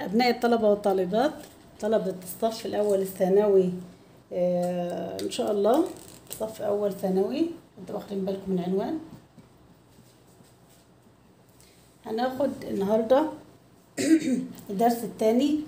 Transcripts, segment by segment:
أبناء الطلبة والطالبات طلبة الصف الأول الثانوي آه، إن شاء الله صف أول ثانوي انتوا واخدين بالكم من العنوان هناخد النهاردة الدرس الثاني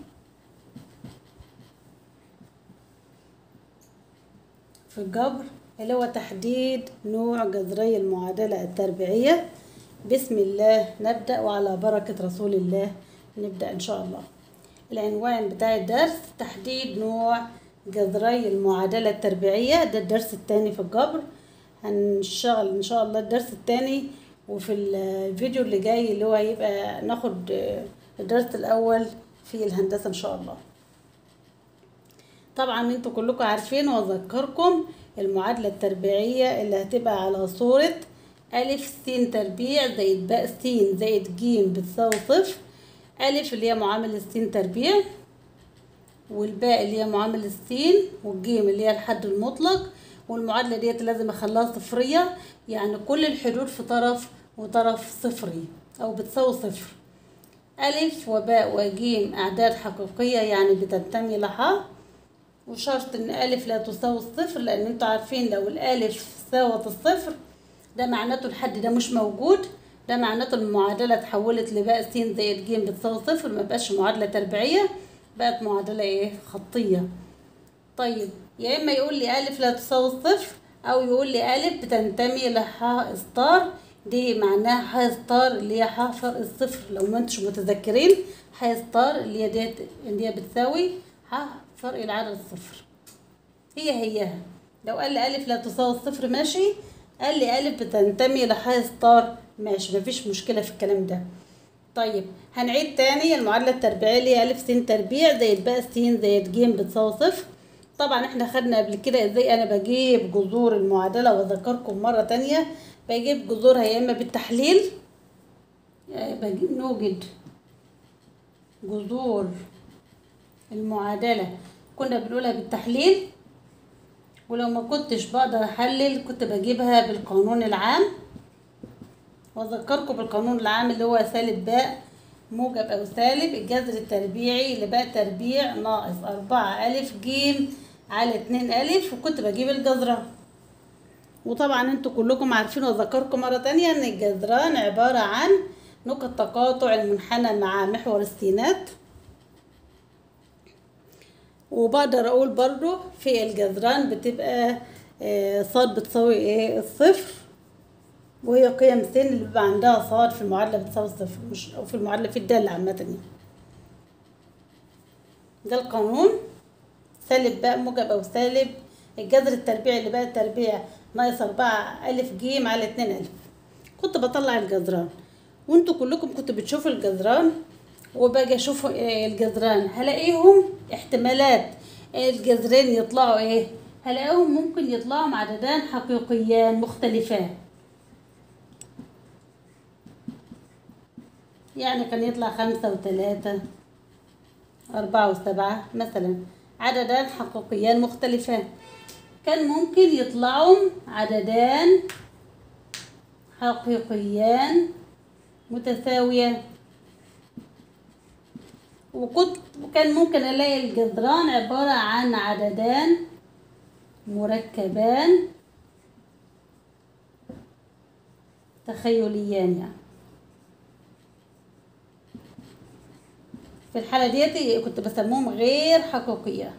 في الجبر اللي هو تحديد نوع جذري المعادلة التربيعية بسم الله نبدأ وعلى بركة رسول الله نبدأ إن شاء الله العنوان بتاع الدرس تحديد نوع جذري المعادلة التربيعية ده الدرس الثاني في الجبر هنشتغل إن شاء الله الدرس الثاني وفي الفيديو اللي جاي اللي هو هيبقى ناخد الدرس الأول في الهندسة إن شاء الله طبعا انتوا كلكم عارفين واذكركم المعادلة التربيعية اللي هتبقى على صورة ألف س تربيع زائد باء س زائد ج بتساوي صفر ألف اللي هي معامل الس تربيع والباء اللي هي معامل السين والجيم اللي هي الحد المطلق والمعادلة ديت لازم اخليها صفرية يعني كل الحدود في طرف وطرف صفري أو بتساوي صفر ألف وباء وجيم أعداد حقيقية يعني بتنتمي لها وشرط ان الف لا تساوي الصفر لان انتوا عارفين لو الالف ساوت الصفر ده معناته الحد ده مش موجود ده معناته المعادله اتحولت لباء س زائد ج بتساوي صفر ما بقاش معادله تربيعيه بقت معادله ايه خطيه طيب يا اما يقول لي الف لا تساوي الصفر او يقول لي الف بتنتمي لح ستار دي معناها ح ستار اللي هي ح فرق الصفر لو ما انتش متذكرين ح ستار اللي هي ديت اللي هي بتساوي ح فرق العدد الصفر هي هيها لو قال لي ألف لا تساوي الصفر ماشي قال لي ألف بتنتمي لحي ستار ماشي مفيش مشكلة في الكلام ده طيب هنعيد تاني المعادلة التربيعية اللي هي ألف س تربيع زائد باء س زائد ج بتساوي صفر طبعا احنا خدنا قبل كده ازاي انا بجيب جذور المعادلة واذكركم مرة تانية بجيب جذورها يا اما بالتحليل بجيب نوجد جذور المعادلة كنا بنقولها بالتحليل ولو ما كنتش بقدر احلل كنت بجيبها بالقانون العام واذكركم بالقانون العام اللي هو سالب باء موجب او سالب الجذر التربيعي لباء تربيع ناقص أربعة ألف جيم على اتنين ألف وكنت بجيب الجذرة وطبعا انتوا كلكم عارفين واذكركم مرة تانية ان الجذران عبارة عن نقط تقاطع المنحنى مع محور السينات وبقدر اقول برضو في الجذران بتبقى صاد بتساوي ايه الصفر وهي قيم س اللي بيبقى عندها صاد في المعادلة بتساوي الصفر مش او في المعادلة في الدالة عامة يعني ده القانون سالب باء موجب او سالب الجذر التربيعي اللي بقى التربيع ناقص أربعة ألف ج على اتنين ألف كنت بطلع الجذران وانتوا كلكم كنتوا بتشوفوا الجذران وباجي اشوف الجذران هلاقيهم احتمالات الجذرين يطلعوا ايه هلاقيهم ممكن يطلعوا عددان حقيقيان مختلفان يعني كان يطلع خمسة وثلاثة أربعة وسبعة مثلا عددان حقيقيان مختلفان كان ممكن يطلعوا عددان حقيقيان متساويان وكنت وكان ممكن الاقي الجذران عبارة عن عددان مركبان تخيليان يعني في الحالة ديت كنت بسموهم غير حقيقية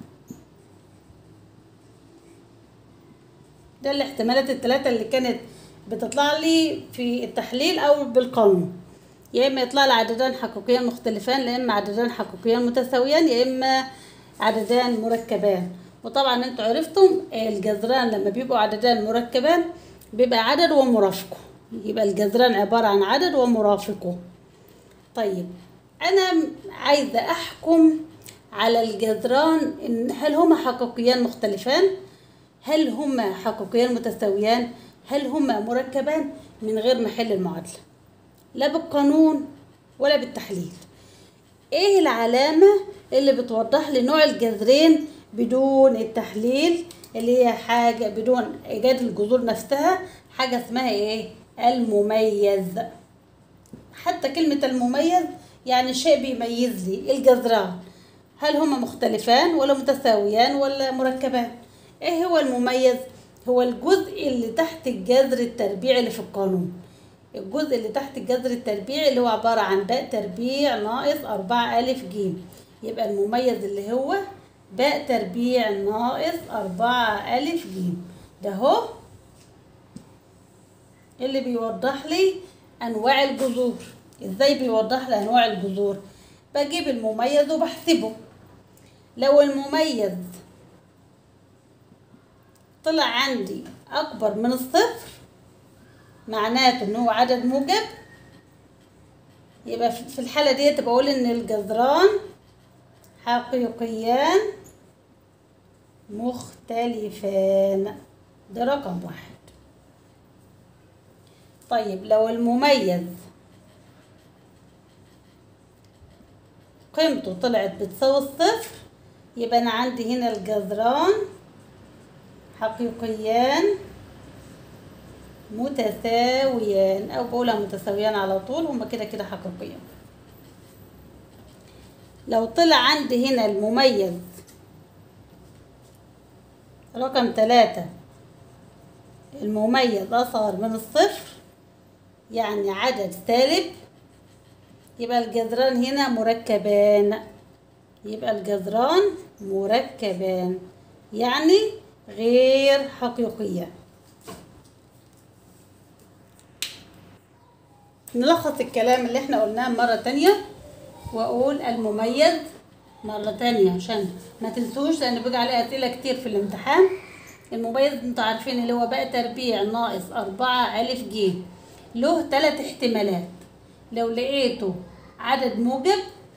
ده الاحتمالات الثلاثة اللي كانت بتطلع لي في التحليل او بالقانون يا اما يطلع لي عددان حقيقيان مختلفان يا اما عددان حقيقيان متساويان يا اما عددان مركبان وطبعا انتوا عرفتم الجذران لما بيبقوا عددان مركبان بيبقى عدد ومرافقه يبقى الجذران عبارة عن عدد ومرافقه طيب انا عايزة احكم على الجذران ان هل هما حقيقيان مختلفان هل هما حقيقيان متساويان هل هما مركبان من غير ما احل المعادله لا بالقانون ولا بالتحليل ايه العلامة اللي بتوضح لي نوع الجذرين بدون التحليل اللي هي حاجة بدون ايجاد الجذور نفسها حاجة اسمها ايه المميز حتى كلمة المميز يعني شيء بيميز لي الجذران هل هما مختلفان ولا متساويان ولا مركبان ايه هو المميز هو الجزء اللي تحت الجذر التربيعي اللي في القانون الجزء اللي تحت الجذر التربيعي اللي هو عبارة عن باء تربيع ناقص أربعة ألف جيم يبقى المميز اللي هو باء تربيع ناقص أربعة ألف جيم ده هو اللي بيوضح لي أنواع الجذور ازاي بيوضح لي أنواع الجذور بجيب المميز وبحسبه لو المميز طلع عندي أكبر من الصفر معناته إن هو عدد موجب يبقى في الحالة ديت بقول إن الجذران حقيقيان مختلفان ده رقم واحد طيب لو المميز قيمته طلعت بتساوي الصفر يبقى أنا عندي هنا الجذران حقيقيان متساويان أو بقولها متساويان على طول هما كده كده حقيقيان لو طلع عندي هنا المميز رقم ثلاثة المميز أصغر من الصفر يعني عدد سالب يبقى الجذران هنا مركبان يبقى الجذران مركبان يعني غير حقيقية نلخص الكلام اللي احنا قلناه مرة تانية واقول المميز مرة تانية عشان ما تنسوش لان بيجي عليه اسئلة كتير في الامتحان المميز انتوا عارفين اللي هو بقى تربيع ناقص أربعة ألف ج له تلات احتمالات لو لقيته عدد موجب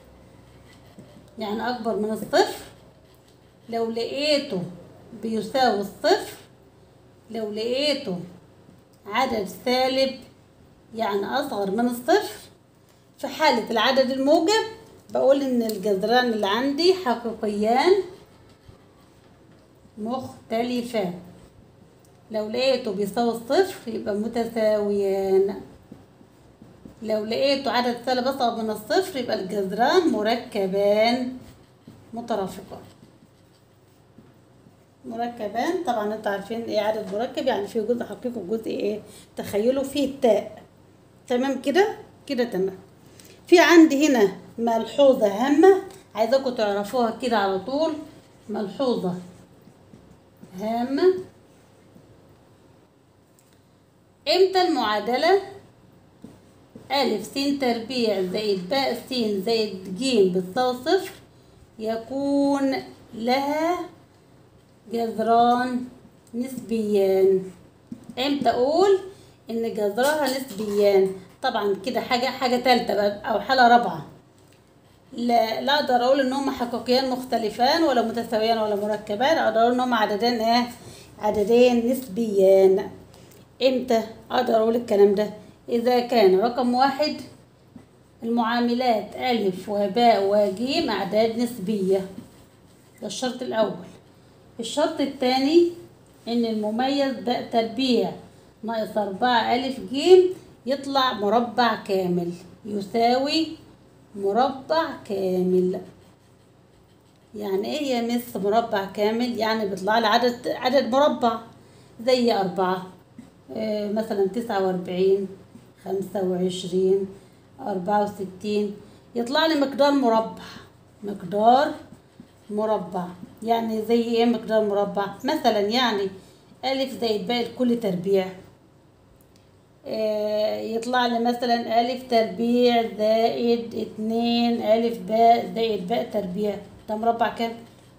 يعني أكبر من الصفر لو لقيته بيساوي الصفر لو لقيته عدد سالب يعني أصغر من الصفر في حالة العدد الموجب بقول إن الجذران اللي عندي حقيقيان مختلفان لو لقيته بيساوي الصفر يبقى متساويان لو لقيته عدد سالب أصغر من الصفر يبقى الجذران مركبان مترافقان مركبان طبعا انتوا عارفين ايه عدد مركب يعني فيه جزء حقيقي وجزء ايه تخيلوا فيه التاء تمام كده كده تمام في عندي هنا ملحوظة هامة عايزاكم تعرفوها كده على طول ملحوظة هامة امتى المعادلة ألف س تربيع زائد باء س زائد ج بتساوي صفر يكون لها جذران نسبيان امتى اقول ان جذرها نسبيان طبعا كده حاجه حاجه ثالثه بقى او حاله رابعه لا لا اقدر اقول ان هم حقيقيان مختلفان ولا متساويان ولا مركبان اقدر اقول ان هم عددين ايه عددين نسبيان امتى اقدر اقول الكلام ده اذا كان رقم واحد المعاملات الف وباء وجيم اعداد نسبيه ده الشرط الاول الشرط الثاني ان المميز باء تربيع ناقص أربعة ألف جيم يطلع مربع كامل يساوي مربع كامل يعني ايه يا مس مربع كامل يعني بيطلع لي عدد عدد مربع زي أربعة آه مثلا تسعة وأربعين خمسة وعشرين أربعة وستين يطلع لي مقدار مربع مقدار مربع يعني زي ايه مقدار مربع مثلا يعني ألف زائد باء لكل تربيع آه يطلع لي مثلا ألف تربيع زائد اتنين ألف باء زائد باء تربيع ده مربع كام؟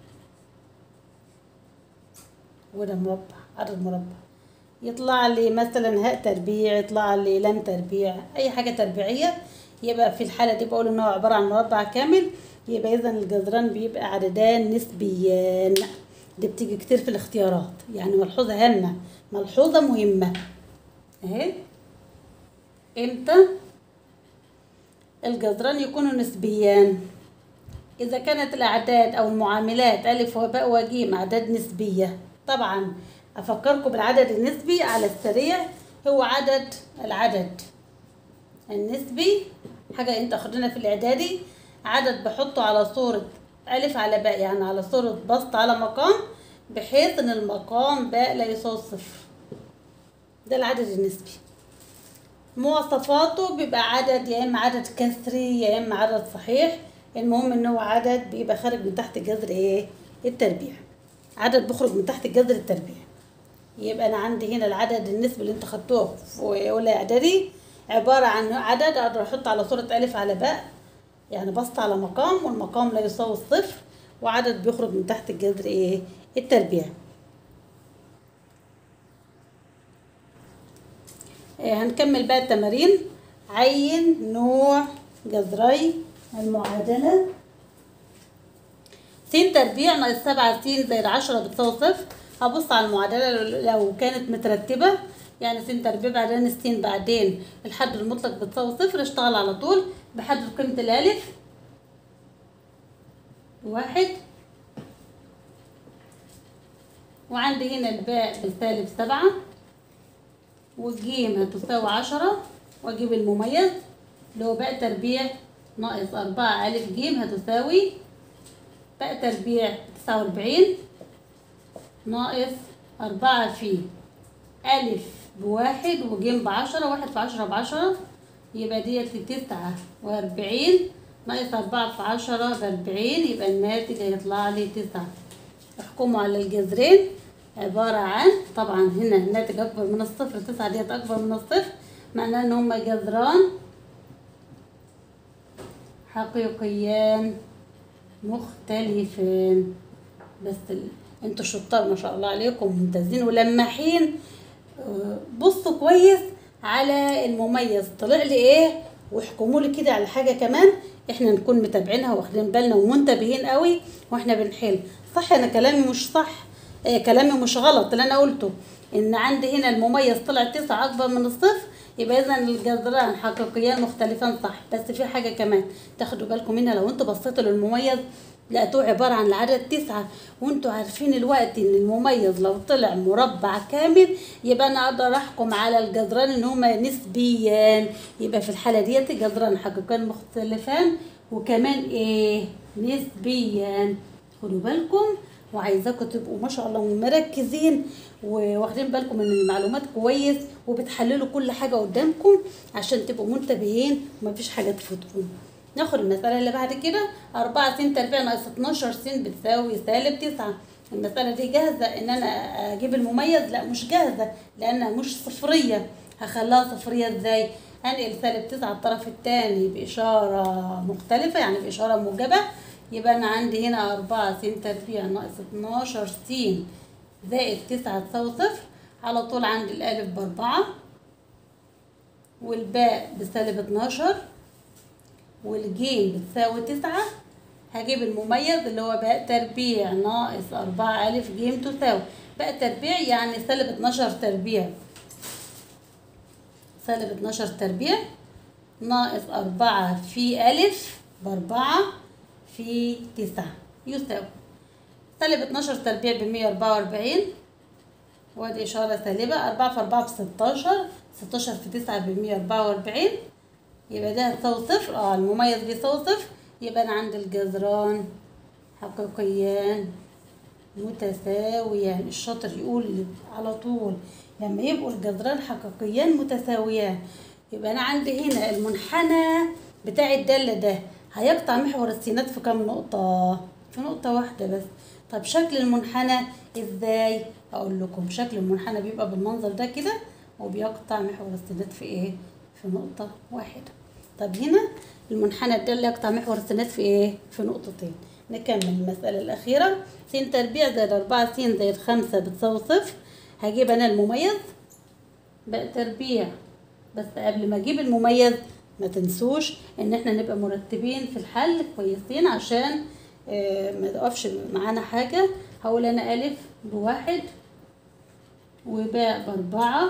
وده مربع عدد مربع يطلع لي مثلا هاء تربيع يطلع لي لام تربيع أي حاجة تربيعية يبقى في الحالة دي بقول إن هو عبارة عن مربع كامل يبقى إذا الجذران بيبقى عددان نسبيان دي بتيجي كتير في الاختيارات يعني ملحوظة هامة ملحوظة مهمة اهي امتى الجذران يكونوا نسبيان إذا كانت الأعداد أو المعاملات ألف وباء وجيم أعداد نسبية طبعا أفكركم بالعدد النسبي على السريع هو عدد العدد النسبي حاجة انت اخدنا في الاعدادي عدد بحطه على صورة ألف على باء يعني على صورة بسط على مقام بحيث ان المقام باء لا يساوي صفر ده العدد النسبي مواصفاته بيبقى عدد يا اما عدد كسري يا اما عدد صحيح المهم ان هو عدد بيبقى خارج من تحت جذر ايه التربيع عدد بيخرج من تحت جذر التربيع يبقى انا عندي هنا العدد النسبي اللي انت خدتوه في اولى اعدادي عباره عن عدد اقدر احط على صوره الف على باء يعني بسط على مقام والمقام لا يساوي الصفر وعدد بيخرج من تحت الجذر ايه التربيع إيه هنكمل بقى التمارين عين نوع جذري المعادلة س تربيع ناقص سبعة س زائد عشرة بتساوي صفر هبص على المعادلة لو كانت مترتبة يعني س تربيع بعدين السين بعدين الحد المطلق بتساوي صفر اشتغل على طول بحدد قيمة الألف واحد وعندي هنا الباء بسالب سبعة والجيم هتساوي عشرة واجيب المميز اللي هو باء تربيع ناقص أربعة ألف جيم هتساوي باء تربيع تسعة وأربعين ناقص أربعة في ألف بواحد وجيم بعشرة واحد في عشرة بعشرة يبقى ديت تسعة وأربعين ناقص أربعة في عشرة بأربعين يبقى الناتج هيطلع لي تسعة احكموا على الجذرين عبارة عن طبعا هنا الناتج أكبر من الصفر تسعة ديت أكبر من الصفر معناه إن هما جذران حقيقيان مختلفان بس ال... انتوا شطار ما شاء الله عليكم ممتازين ولماحين آه، بصوا كويس على المميز طلع لي ايه واحكموا لي كده على حاجه كمان احنا نكون متابعينها واخدين بالنا ومنتبهين قوي واحنا بنحل صح انا كلامي مش صح آه كلامي مش غلط اللي انا قلته ان عندي هنا المميز طلع تسعة اكبر من الصفر يبقى اذا الجذران حقيقيان مختلفان صح بس في حاجه كمان تاخدوا بالكم منها لو انتوا بصيتوا للمميز لقيتوه عبارة عن العدد تسعة وانتوا عارفين الوقت ان المميز لو طلع مربع كامل يبقى انا اقدر احكم على الجذران ان هما نسبيان يبقى في الحالة ديت الجذران حقيقيان مختلفان وكمان ايه نسبيان خدوا بالكم وعايزاكم تبقوا ما شاء الله مركزين وواخدين بالكم من المعلومات كويس وبتحللوا كل حاجة قدامكم عشان تبقوا منتبهين ومفيش حاجة تفوتكم ناخد المسألة اللي بعد كده أربعة س تربيع ناقص اتناشر س بتساوي سالب تسعة المسألة دي جاهزة إن أنا أجيب المميز لا مش جاهزة لأنها مش صفرية هخليها صفرية إزاي؟ هنقل سالب تسعة الطرف التاني بإشارة مختلفة يعني بإشارة موجبة يبقى أنا عندي هنا أربعة س تربيع ناقص اتناشر س زائد تسعة تساوي صفر على طول عندي الألف بأربعة والباء بسالب اتناشر والجيم بتساوي تسعة هجيب المميز اللي هو باء تربيع ناقص أربعة ألف جيم تساوي باء تربيع يعني سالب اتناشر تربيع سالب اتناشر تربيع ناقص أربعة في ألف بأربعة في تسعة يساوي سالب اتناشر تربيع بمية أربعة وأربعين وادي إشارة سالبة أربعة في أربعة بستاشر ستاشر في تسعة بمية أربعة وأربعين يبقى ده هتساوي صفر اه المميز بيساوي صفر يبقى انا عندي الجذران حقيقيان متساويان الشاطر يقول على طول لما يبقوا الجذران حقيقيان متساويان يبقى انا عندي هنا المنحنى بتاع الدالة ده هيقطع محور السينات في كام نقطة في نقطة واحدة بس طب شكل المنحنى ازاي اقول لكم شكل المنحنى بيبقى بالمنظر ده كده وبيقطع محور السينات في ايه في نقطة واحدة طب هنا المنحنى ده اللي يقطع محور السينات في ايه في نقطتين نكمل المسألة الأخيرة س تربيع زائد أربعة س زائد خمسة بتساوي صفر هجيب أنا المميز بقى تربيع بس قبل ما أجيب المميز ما تنسوش إن احنا نبقى مرتبين في الحل كويسين عشان آه ما تقفش معانا حاجة هقول أنا ألف بواحد وباء بأربعة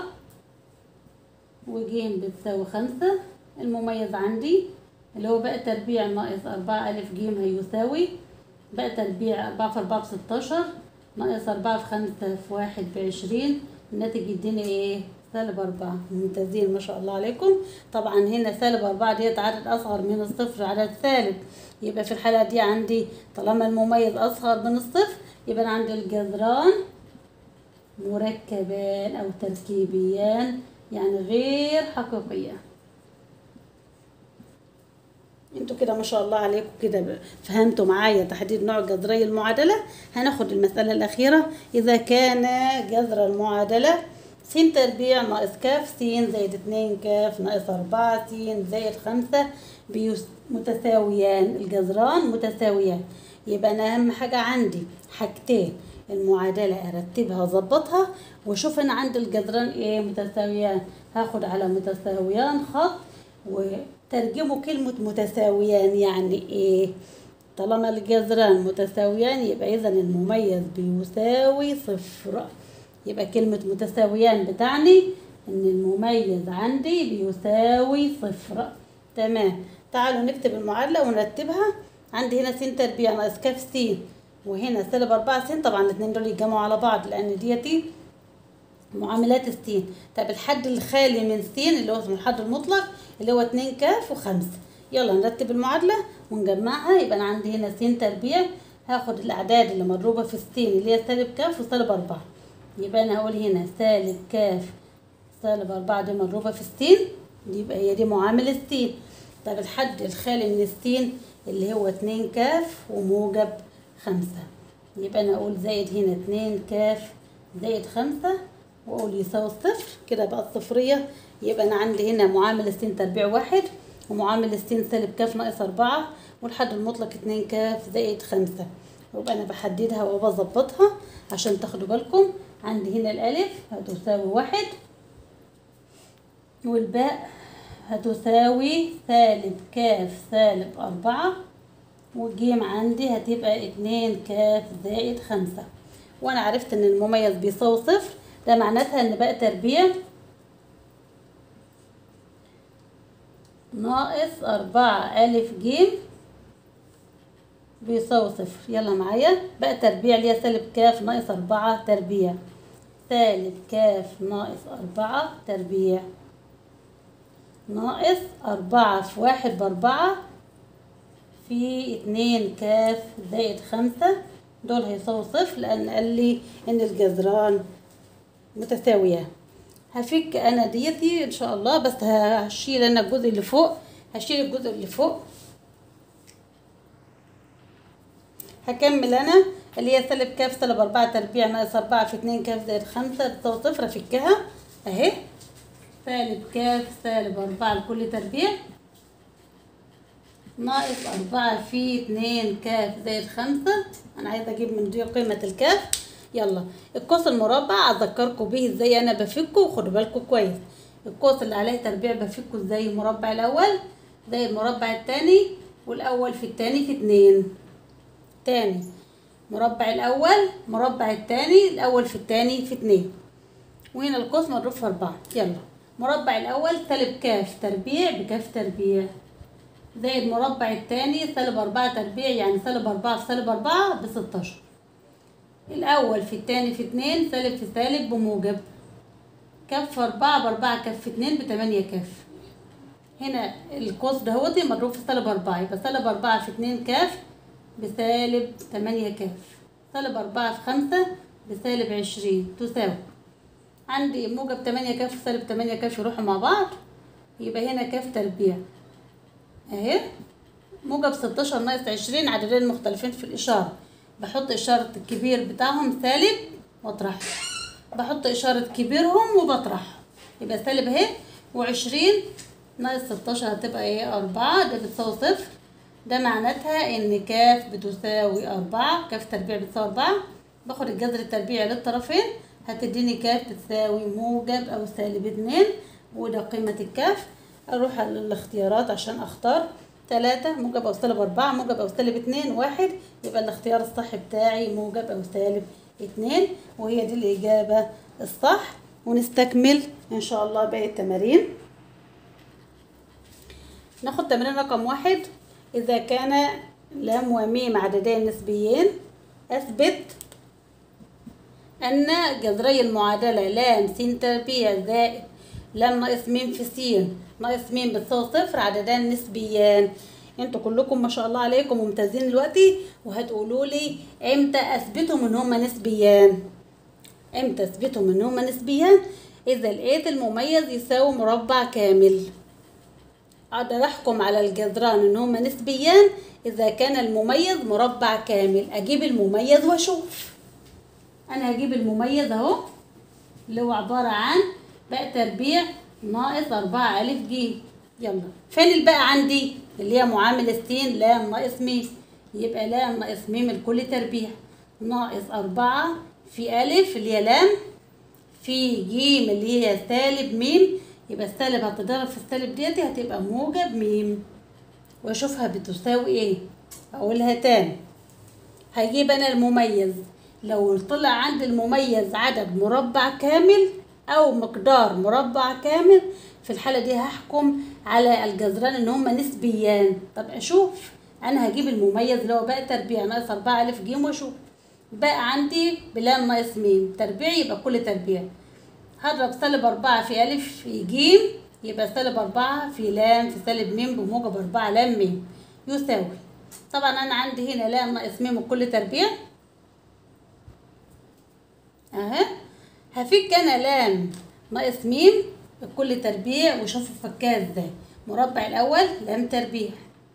وجيم بتساوي خمسة المميز عندي اللي هو بقى تربيع ناقص أربعة ألف جيم هيساوي بقى تربيع أربعة في أربعة بستاشر ناقص أربعة في خمسة في واحد بعشرين الناتج يديني إيه سالب أربعة ممتازين ما شاء الله عليكم طبعا هنا سالب أربعة ديت عدد أصغر من الصفر عدد سالب يبقى في الحالة دي عندي طالما المميز أصغر من الصفر يبقى أنا عندي الجذران مركبان أو تركيبيان يعني غير حقيقيان انتوا كده ما شاء الله عليكم كده ب- فهمتوا معايا تحديد نوع جذري المعادلة هناخد المسألة الأخيرة إذا كان جذر المعادلة س تربيع ناقص كاف س زائد اتنين كاف ناقص أربعة س زائد خمسة بيس متساويان الجذران متساويان يبقى أنا أهم حاجة عندي حاجتين المعادلة أرتبها أظبطها وأشوف أنا عندي الجذران إيه متساويان هاخد على متساويان خط وترجموا كلمة متساويان يعني إيه طالما الجذران متساويان يبقى إذا المميز بيساوي صفر يبقى كلمة متساويان بتعني إن المميز عندي بيساوي صفر تمام تعالوا نكتب المعادلة ونرتبها عندي هنا س تربيع ناقص كاف س وهنا سالب أربعة س طبعا الاتنين دول يتجمعوا على بعض لأن ديتي معاملات السين طب الحد الخالي من س اللي هو اسمه الحد المطلق اللي هو اتنين كاف وخمسة يلا نرتب المعادلة ونجمعها يبقى أنا عندي هنا س تربيع هاخد الأعداد اللي مضروبة في السين اللي هي سالب كاف وسالب أربعة يبقى أنا هقول هنا سالب كاف سالب أربعة دي مضروبة في السين يبقى هي دي معامل السين طب الحد الخالي من السين اللي هو اتنين كاف وموجب خمسة يبقى أنا أقول زائد هنا اتنين كاف زائد خمسة وأقول يساوي الصفر كده بقى الصفرية يبقى أنا عندي هنا معامل السين تربيع واحد ومعامل السين سالب كاف ناقص أربعة والحد المطلق اتنين كاف زائد خمسة ويبقى أنا بحددها وبظبطها عشان تاخدوا بالكم عندي هنا الألف هتساوي واحد والباء هتساوي سالب كاف سالب أربعة والجيم عندي هتبقى اتنين كاف زائد خمسة وأنا عرفت إن المميز بيساوي صفر ده معناتها إن باء تربيع ناقص أربعة ألف جيم بيساوي صفر يلا معايا بقى تربيع اللي هي سالب كاف ناقص أربعة تربيع سالب كاف ناقص أربعة تربيع ناقص أربعة في واحد بأربعة في اتنين كاف زائد خمسة دول هيساووا صفر لأن قال لي إن الجذران متساوية هفك أنا ديتي إن شاء الله بس هشيل أنا الجزء اللي فوق هشيل الجزء اللي فوق هكمل أنا اللي هي سالب كاف سالب أربعة تربيع ناقص أربعة في اتنين كاف زائد خمسة بتساوي صفر أفكها أهي سالب كاف سالب أربعة لكل تربيع ناقص أربعة في اتنين كاف زائد خمسة أنا عايزة أجيب من دي قيمة الكاف يلا القوس المربع أذكركم به ازاي أنا بفكه وخدوا بالكم كويس القوس اللي عليه تربيع بفكه ازاي المربع الأول زي المربع التاني والأول في التاني في اتنين تاني مربع الأول مربع التاني الأول في التاني في اتنين وهنا القوس مضروب في أربعة يلا مربع الأول سالب كاف تربيع بكاف تربيع زائد مربع التاني سالب أربعة تربيع يعني سالب أربعة في سالب أربعة بستاشر الأول في التاني في اتنين سالب في سالب بموجب كف أربعة بأربعة كف اتنين بتمانية كف هنا القوس دهوتي مضروب في سالب أربعة يبقى سالب أربعة في اتنين كاف بسالب تمانية كاف سالب أربعة في خمسة بسالب عشرين تساوي عندي موجب تمانية كاف وسالب تمانية كاف يروحوا مع بعض يبقى هنا كاف تربيع اهي موجب ستاشر ناقص عشرين عددين مختلفين في الإشارة بحط إشارة الكبير بتاعهم سالب واطرحه بحط إشارة كبيرهم وبطرحه يبقى سالب اهي وعشرين ناقص ستاشر هتبقى ايه أربعة ده بتساوي صفر ده معناتها إن كاف بتساوي أربعة كاف تربيع بتساوي أربعة باخد الجذر التربيعي للطرفين هتديني كاف بتساوي موجب أو سالب اتنين وده قيمة الكاف أروح على الاختيارات عشان أختار تلاتة موجب أو سالب أربعة موجب أو سالب اتنين واحد يبقى الاختيار الصح بتاعي موجب أو سالب اتنين وهي دي الإجابة الصح ونستكمل إن شاء الله باقي التمارين ناخد تمرين رقم واحد إذا كان لام وميم عددين نسبيين أثبت أن جذري المعادلة لام س تربيع زائد لام ناقص م في س ناقص م بتساوي صفر عددان نسبيان انتوا كلكم ما شاء الله عليكم ممتازين دلوقتي وهتقولوا لي امتى اثبتهم ان هما نسبيان امتى اثبتهم ان هما نسبيان اذا لقيت المميز يساوي مربع كامل اقدر احكم على الجذران ان هما نسبيان اذا كان المميز مربع كامل اجيب المميز واشوف انا هجيب المميز اهو اللي هو عبارة عن باء تربيع ناقص أربعة ألف ج يلا فين الباقي عندي اللي هي معامل السين لام ناقص م يبقى لام ناقص م الكل تربيع ناقص أربعة في ألف اللي هي لام في ج اللي هي سالب م يبقى السالب هتضرب في السالب ديتي هتبقى موجب م واشوفها بتساوي ايه اقولها تاني هجيب انا المميز لو طلع عندي المميز عدد مربع كامل او مقدار مربع كامل في الحالة دي هحكم على الجذران ان هما نسبيان طب اشوف انا هجيب المميز اللي هو باقي تربيع ناقص أربعة ألف ج واشوف باقي عندي بلام ناقص م تربيع يبقى كل تربيع هضرب سالب أربعة في ألف في ج يبقى سالب أربعة في لام في سالب م بموجب أربعة لام م يساوي طبعا أنا عندي هنا لام ناقص م كل تربيع أهي هفك أنا لام ناقص م بكل تربيع وشوفوا فكها ازاي مربع الأول لام تربيع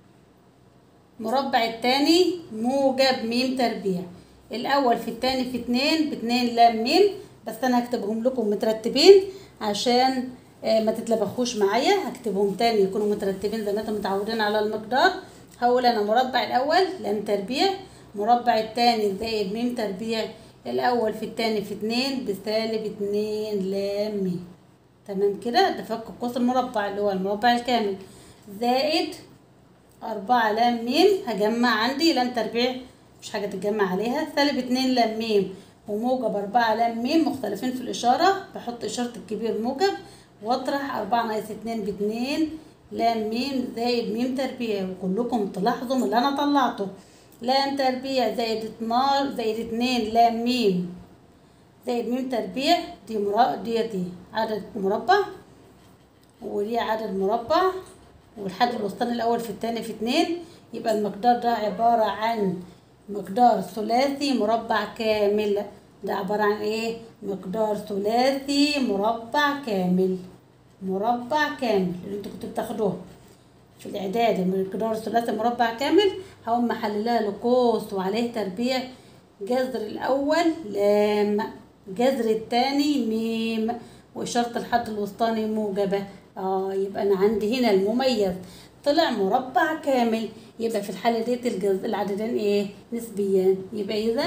مربع التاني موجب م تربيع الأول في التاني في اتنين باتنين لام م بس أنا هكتبهم لكم مترتبين عشان ما تتلبخوش معايا هكتبهم تاني يكونوا مترتبين زي ما انتم متعودين على المقدار هقول انا مربع الاول لام تربيع مربع التاني زائد م تربيع الاول في التاني في اتنين بسالب اتنين لام م تمام كده ده فك قوس المربع اللي هو المربع الكامل زائد أربعة لام م هجمع عندي لام تربيع مش حاجة تتجمع عليها سالب اتنين لام م وموجب أربعة لام م مختلفين في الإشارة بحط إشارة الكبير موجب واطرح أربعة ناقص اتنين باتنين لام ميم زائد ميم تربيع وكلكم تلاحظوا من اللي أنا طلعته لام تربيع زائد اتنار زائد اتنين لام ميم زائد ميم تربيع دي مرا دي, دي عدد مربع ودي عدد مربع والحد الوسطاني الأول في التاني في اتنين يبقى المقدار ده عبارة عن مقدار ثلاثي مربع كامل ده عبارة عن ايه مقدار ثلاثي مربع كامل مربع كامل اللي انتوا كنتوا بتاخدوه في الاعداد المقدار ثلاثي مربع كامل هقوم محللها لقوس وعليه تربيع جذر الاول لام جذر التاني ميم واشارة الحد الوسطاني موجبة اه يبقى انا عندي هنا المميز طلع مربع كامل يبقى في الحالة ديت الجز... العددين ايه نسبيان يبقى اذا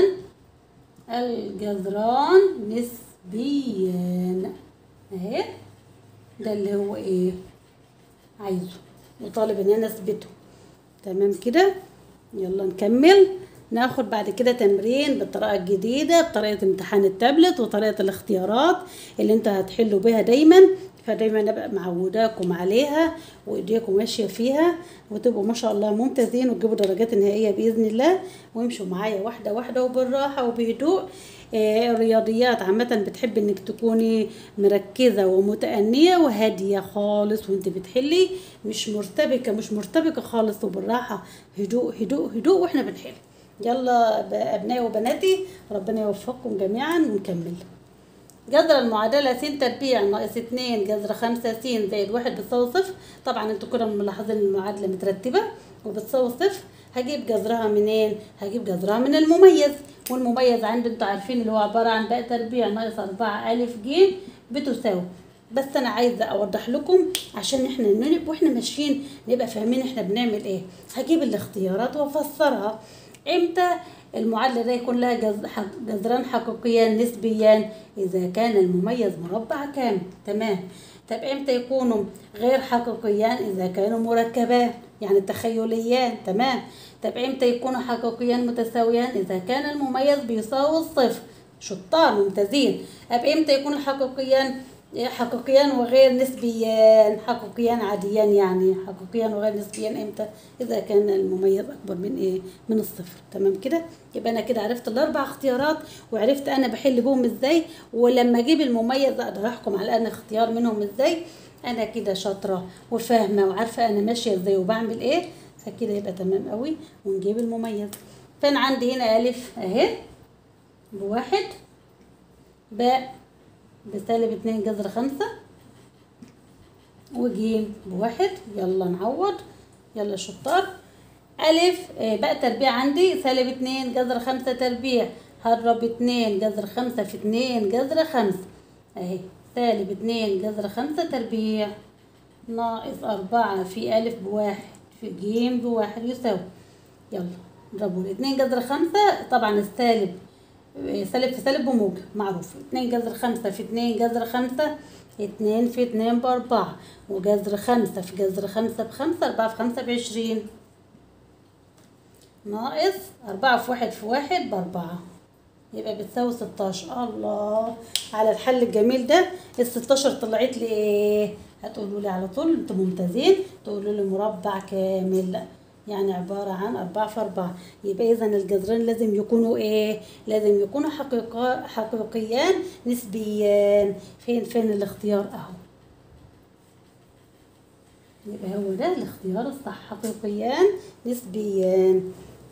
الجذران نسبيان اهي ده اللي هو ايه عايزه وطالب ان انا اثبته تمام كده يلا نكمل ناخد بعد كده تمرين بالطريقة الجديدة بطريقة امتحان التابلت وطريقة الاختيارات اللي انت هتحلوا بيها دايما فدايما ابقى معوداكم عليها وايديكم ماشيه فيها وتبقوا ما شاء الله ممتازين وتجيبوا درجات نهائيه باذن الله ويمشوا معايا واحده واحده وبالراحه وبهدوء آه الرياضيات عامة بتحب انك تكوني مركزة ومتأنية وهادية خالص وانت بتحلي مش مرتبكة مش مرتبكة خالص وبالراحة هدوء هدوء هدوء واحنا بنحل يلا ابنائي وبناتي ربنا يوفقكم جميعا ونكمل جذر المعادلة س تربيع ناقص اتنين جذر خمسة س زائد واحد بتساوي صفر طبعا انتوا كده ملاحظين المعادلة مترتبة وبتساوي صفر هجيب جذرها منين؟ هجيب جذرها من المميز والمميز عندي انتوا عارفين اللي هو عبارة عن باء تربيع ناقص أربعة ألف ج بتساوي بس أنا عايزة أوضح لكم عشان احنا نبقى واحنا ماشيين نبقى فاهمين احنا بنعمل ايه هجيب الاختيارات وأفسرها امتى المعادلة ده يكون لها جز... جذران حقيقيان نسبيان إذا كان المميز مربع كامل تمام طب امتى يكونوا غير حقيقيان إذا كانوا مركبان يعني تخيليان تمام طب امتى يكونوا حقيقيان متساويان إذا كان المميز بيساوي الصفر شطار ممتازين طب امتى يكون الحقيقيان حقيقيان وغير نسبيان حقيقيان عاديان يعني حقيقيان وغير نسبيان امتى اذا كان المميز اكبر من ايه من الصفر تمام كده يبقى انا كده عرفت الاربع اختيارات وعرفت انا بحل بهم ازاي ولما اجيب المميز اقدر احكم على ان اختيار منهم ازاي انا كده شاطره وفاهمه وعارفه انا ماشيه ازاي وبعمل ايه فكده يبقى تمام قوي ونجيب المميز فانا عندي هنا الف اهي بواحد باء بسالب اتنين جذر خمسة وجيم بواحد يلا نعوض يلا شطار ألف آه، بقى تربيع عندي سالب اتنين جذر خمسة تربيع هضرب اتنين جذر خمسة في اتنين جذر خمسة اهي سالب اتنين جذر خمسة تربيع ناقص أربعة في ألف بواحد في جيم بواحد يساوي يلا نضربوا الاتنين جذر خمسة طبعا السالب سالب في سالب بموجب معروف اتنين جذر خمسة في اتنين جذر خمسة اتنين في اتنين بأربعة وجذر خمسة في جذر خمسة بخمسة أربعة في خمسة بعشرين ناقص أربعة في واحد في واحد بأربعة يبقى بتساوي ستاشر الله على الحل الجميل ده الستاشر طلعت لي ايه هتقولوا لي على طول انتوا ممتازين تقولوا لي مربع كامل يعني عبارة عن أربعة في أربعة يبقى إذا الجذرين لازم يكونوا إيه؟ لازم يكونوا حقيقة حقيقيان نسبيان فين فين الاختيار أهو يبقى هو ده الاختيار الصح حقيقيان نسبيان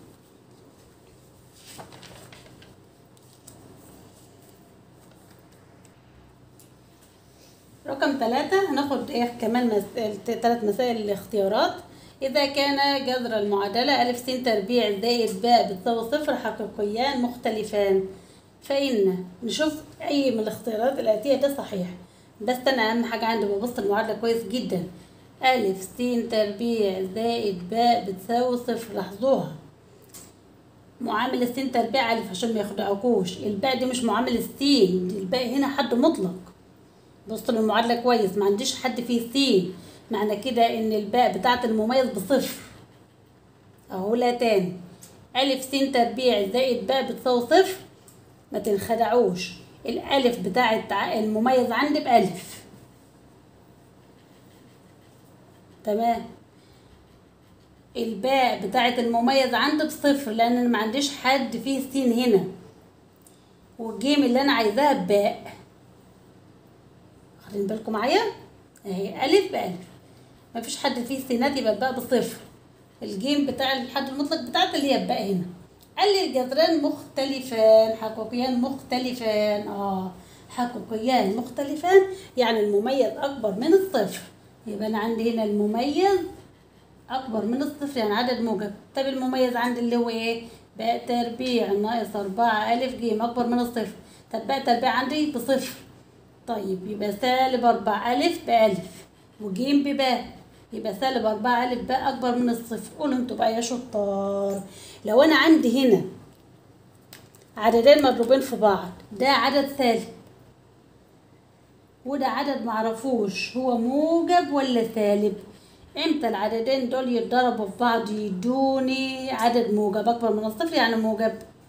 رقم ثلاثة هناخد ايه كمان مسائل ثلاث مسائل الاختيارات إذا كان جذر المعادلة ألف س تربيع زائد باء بتساوي صفر حقيقيان مختلفان فإن نشوف أي من الاختيارات الآتية ده صحيح بس أنا أهم حاجة عندي ببص المعادلة كويس جدا ألف س تربيع زائد باء بتساوي صفر لاحظوها معامل السين تربيع ألف عشان ما يخدعوكوش الباء دي مش معامل السين دي الباء هنا حد مطلق بصوا للمعادلة كويس ما عنديش حد فيه سين معنى كده ان الباء بتاعت المميز بصفر اهو لا تاني الف س تربيع زائد باء بتساوي صفر ما تنخدعوش الالف بتاعت المميز عندي بالف تمام الباء بتاعت المميز عندي بصفر لان انا ما عنديش حد فيه س هنا والجيم اللي انا عايزاها بباء واخدين بالكم معايا اهي الف بالف مفيش حد فيه سينات يبقى الباء بصفر الجيم بتاع الحد المطلق بتاعت اللي هي الباء هنا قال لي الجذران مختلفان حقيقيان مختلفان اه حقيقيان مختلفان يعني المميز اكبر من الصفر يبقى انا عندي هنا المميز اكبر من الصفر يعني عدد موجب طب المميز عندي اللي هو ايه باء تربيع ناقص أربعة ألف جيم أكبر من الصفر طب باء تربيع عندي بصفر طيب يبقى سالب أربعة ألف بألف وجيم بباء يبقى سالب أربعة ألف باء أكبر من الصفر قولوا انتوا بقى يا شطار لو أنا عندي هنا عددين مضروبين في بعض ده عدد سالب وده عدد معرفوش هو موجب ولا سالب امتى العددين دول يتضربوا في بعض يدوني عدد موجب اكبر من الصفر يعني موجب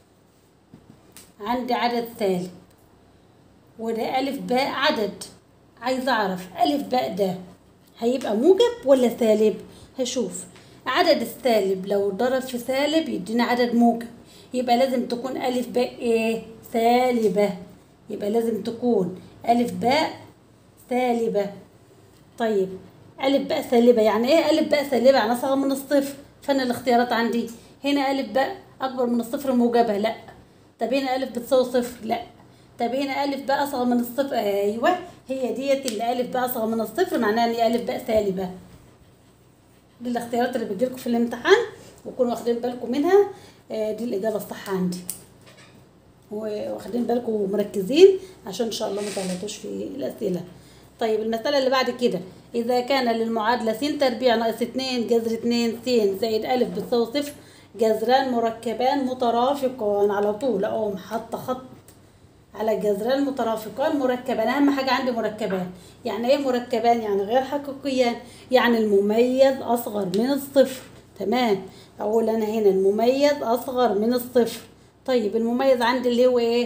عندي عدد سالب وده الف باء عدد عايزه اعرف الف باء ده هيبقى موجب ولا سالب هشوف عدد السالب لو ضرب في سالب يدينا عدد موجب يبقى لازم تكون الف باء ايه سالبه يبقى لازم تكون الف باء سالبه طيب ألف باء سالبة يعني إيه ألف باء سالبة يعني أصغر من الصفر فأنا الاختيارات عندي هنا ألف باء أكبر من الصفر موجبة لأ طب هنا ألف بتساوي صفر لأ طب هنا ألف باء أصغر من الصفر أيوه هي ديت اللي ألف باء أصغر من الصفر معناها إن هي ألف باء سالبة دي الاختيارات اللي بتجيلكوا في الامتحان وكونوا واخدين بالكم منها آه، دي الإجابة الصح عندي واخدين بالكم ومركزين عشان إن شاء الله ما تغلطوش في الأسئلة طيب المسألة اللي بعد كده إذا كان للمعادلة س تربيع ناقص اتنين جذر اتنين س زائد ألف بتساوي صفر جذران مركبان مترافقان على طول أقوم حاطة خط على جذران مترافقان مركبان أهم حاجة عندي مركبان يعني إيه مركبان يعني غير حقيقيان يعني المميز أصغر من الصفر تمام أقول أنا هنا المميز أصغر من الصفر طيب المميز عندي اللي هو إيه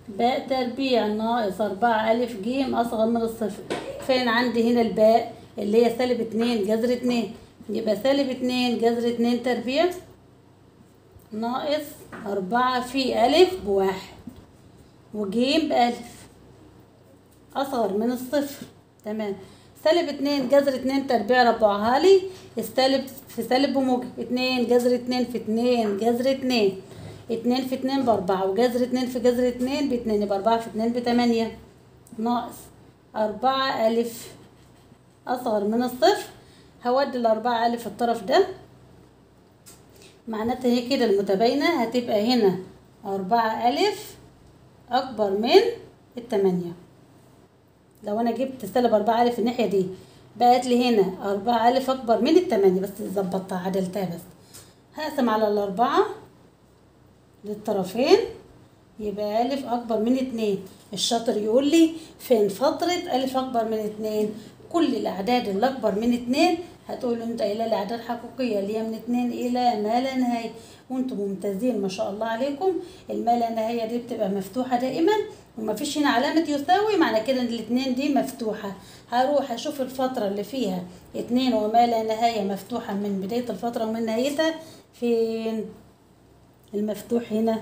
باء تربيع ناقص أربعة ألف جيم أصغر من الصفر فين عندي هنا الباء اللي هي سالب اتنين جذر اتنين يبقى سالب اتنين جذر اتنين تربيع ناقص أربعة في ألف بواحد وجيم بألف أصغر من الصفر تمام سالب اتنين جذر اتنين تربيع ربعها لي السالب في سالب وموجب اتنين جذر اتنين في اتنين جذر اتنين اتنين في اتنين بأربعة وجذر اتنين في جذر اتنين باتنين يبقى أربعة في اتنين بتمانية ناقص أربعة ألف أصغر من الصفر هودي الأربعة ألف الطرف ده معناتها هي كده المتباينة هتبقى هنا أربعة ألف أكبر من التمانية لو أنا جبت سالب أربعة ألف الناحية دي بقت لي هنا أربعة ألف أكبر من التمانية بس ظبطتها عدلتها بس هقسم على الأربعة للطرفين يبقى ألف أكبر من اتنين الشاطر يقول لي فين فترة ألف أكبر من اتنين كل الأعداد اللي أكبر من اتنين هتقول أنت إلى الأعداد حقيقية اللي هي من اتنين إلى ما لا نهاية وأنتم ممتازين ما شاء الله عليكم الما لا نهاية دي بتبقى مفتوحة دائما ومفيش هنا علامة يساوي معنى كده إن الاتنين دي مفتوحة هروح أشوف الفترة اللي فيها اتنين وما لا نهاية مفتوحة من بداية الفترة ومن نهايتها فين المفتوح هنا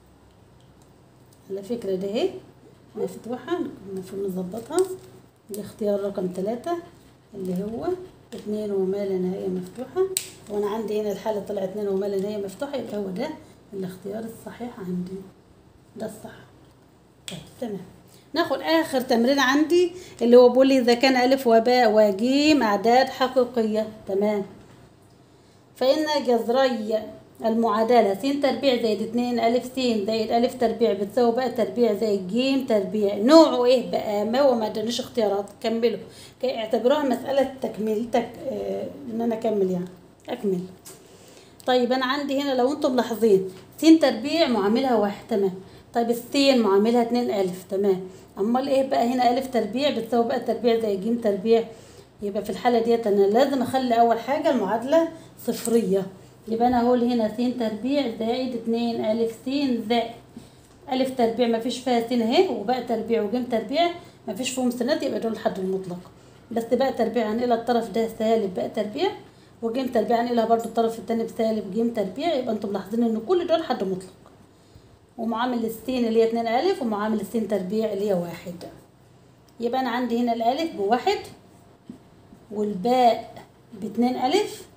على فكرة ده اهي مفتوحة المفروض نظبطها دي اختيار رقم ثلاثة اللي هو اتنين وما لا نهاية مفتوحة وانا عندي هنا الحالة طلع اتنين وما لا نهاية مفتوحة يبقى هو ده الاختيار الصحيح عندي ده الصح طيب تمام ناخد اخر تمرين عندي اللي هو بيقول لي اذا كان الف وباء وجيم اعداد حقيقية تمام فإن جذري المعادلة س تربيع زائد اتنين ألف س زائد ألف تربيع بتساوي بقى تربيع زائد ج تربيع نوعه ايه بقى ما هو ما ادانيش اختيارات كملوا كي اعتبروها مسألة تكميل تك اه ان انا اكمل يعني اكمل طيب انا عندي هنا لو انتم ملاحظين س تربيع معاملها واحد تمام طيب السين معاملها اتنين ألف تمام امال ايه بقى هنا ألف تربيع بتساوي بقى تربيع زائد ج تربيع يبقى في الحالة ديت انا لازم اخلي اول حاجة المعادلة صفرية يبقى انا هقول هنا س تربيع زائد اتنين الف س زائد الف تربيع مفيش فيها س اهي وباء تربيع وجيم تربيع مفيش فيهم سنات يبقى دول الحد المطلق بس باء تربيع هنقلها الطرف ده سالب باء تربيع وجيم تربيع هنقلها برضو الطرف التاني بسالب جيم تربيع يبقى انتم ملاحظين ان كل دول حد مطلق ومعامل السين اللي هي اتنين الف ومعامل السين تربيع اللي هي واحد يبقى انا عندي هنا الالف بواحد والباء باتنين الف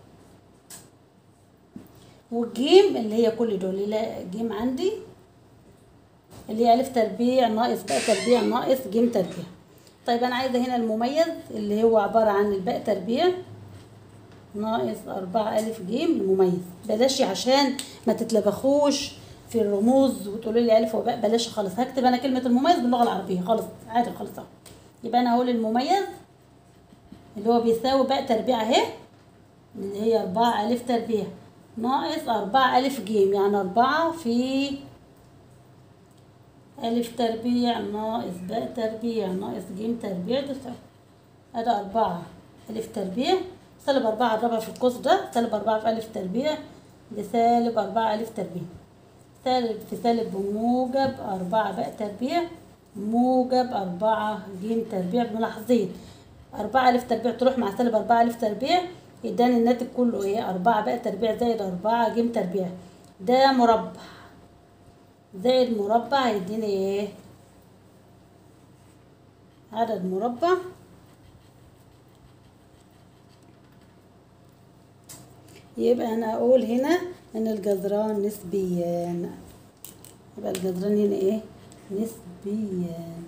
والجيم اللي هي كل دول لا جيم عندي اللي هي ألف تربيع ناقص باء تربيع ناقص جيم تربيع طيب أنا عايزة هنا المميز اللي هو عبارة عن الباء تربيع ناقص أربعة ألف جيم المميز بلاش عشان ما تتلبخوش في الرموز وتقولوا لي ألف وباء بلاش خالص هكتب أنا كلمة المميز باللغة العربية خالص عادي خالص أهو يبقى أنا هقول المميز اللي هو بيساوي باء تربيع أهي اللي هي أربعة ألف تربيع ناقص أربعة ألف جيم يعني أربعة في ألف تربيع ناقص باء تربيع ناقص جيم تربيع تساوي أدي أربعة ألف تربيع سالب أربعة أضربها في القوس ده سالب أربعة في ألف تربيع بسالب أربعة ألف تربيع سالب في سالب بموجب أربعة باء تربيع موجب أربعة جيم تربيع ملاحظين أربعة ألف تربيع تروح مع سالب أربعة ألف تربيع يداني الناتج كله ايه أربعة بقى تربيع زائد أربعة جيم تربيع ده مربع زائد مربع هيديني ايه عدد مربع يبقى أنا أقول هنا إن الجذران نسبيان يبقى الجذران هنا ايه نسبيان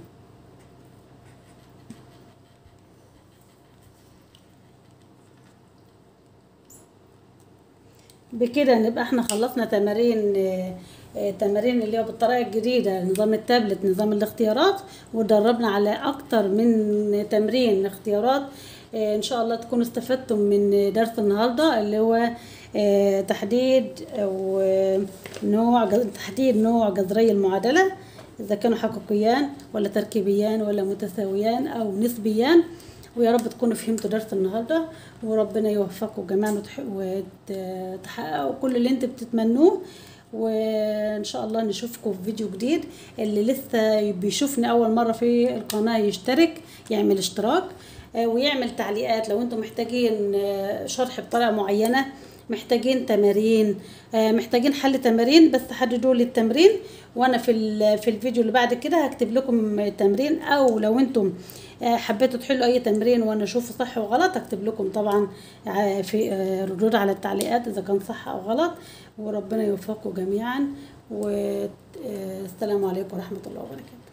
بكده نبقى احنا خلصنا تمارين تمارين اللي هو بالطريقه الجديده نظام التابلت نظام الاختيارات ودربنا على اكتر من تمرين اختيارات ان شاء الله تكونوا استفدتم من درس النهارده اللي هو تحديد او نوع تحديد نوع جذري المعادله اذا كانوا حقيقيان ولا تركيبيان ولا متساويان او نسبيان ويا رب تكونوا فهمتوا درس النهارده وربنا يوفقكم جميعا وتحققوا كل اللي انتوا بتتمنوه وان شاء الله نشوفكم في فيديو جديد اللي لسه بيشوفني اول مره في القناه يشترك يعمل اشتراك آه، ويعمل تعليقات لو انتم محتاجين آه، شرح بطريقه معينه محتاجين تمارين آه، محتاجين حل تمارين بس حددوا لي التمرين وانا في ال- في الفيديو اللي بعد كده هكتب لكم تمرين او لو انتم آه، حبيتوا تحلوا اي تمرين وانا اشوفه صح وغلط اكتب لكم طبعا آه، في آه، ردود على التعليقات اذا كان صح او غلط وربنا يوفقكم جميعا والسلام عليكم ورحمه الله وبركاته